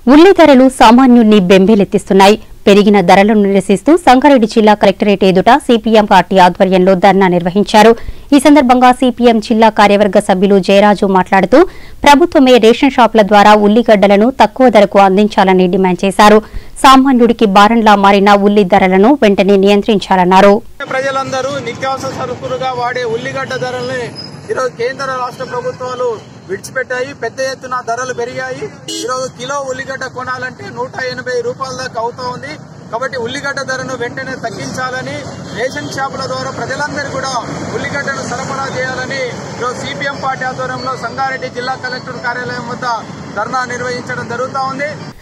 ఉల్లి ధరలు సామాన్యుణ్ణి బెంబేలెత్తిస్తున్నాయి పెరిగిన ధరలను నిరసిస్తూ సంగారెడ్డి జిల్లా కలెక్టరేట్ ఎదుట సిపిఎం పార్టీ ఆధ్వర్యంలో ధర్నా నిర్వహించారు ఈ సందర్భంగా సిపిఎం జిల్లా కార్యవర్గ సభ్యులు జయరాజు మాట్లాడుతూ ప్రభుత్వమే రేషన్ షాపుల ద్వారా ఉల్లిగడ్డలను తక్కువ ధరకు అందించాలని డిమాండ్ చేశారు సామాన్యుడికి భారంలా మారిన ఉల్లి ధరలను వెంటనే నియంత్రించాలన్నారు ప్రజలందరూ నిత్యావసర సరుకులుగా వాడే ఉల్లిగడ్డ ధరల్ని ఈరోజు కేంద్ర రాష్ట్ర ప్రభుత్వాలు విడిచిపెట్టాయి పెద్ద ఎత్తున ధరలు పెరిగాయి ఈరోజు కిలో ఉల్లిగడ్డ కొనాలంటే నూట ఎనభై రూపాయల దాకా అవుతా ఉంది కాబట్టి ఉల్లిగడ్డ ధరను వెంటనే తగ్గించాలని రేషన్ షాపుల ద్వారా ప్రజలందరూ కూడా ఉల్లిగడ్డను సరఫరా చేయాలని ఈరోజు సిపిఎం పార్టీ ఆధ్వర్యంలో సంగారెడ్డి జిల్లా కలెక్టర్ కార్యాలయం వద్ద ధర్నా నిర్వహించడం జరుగుతా ఉంది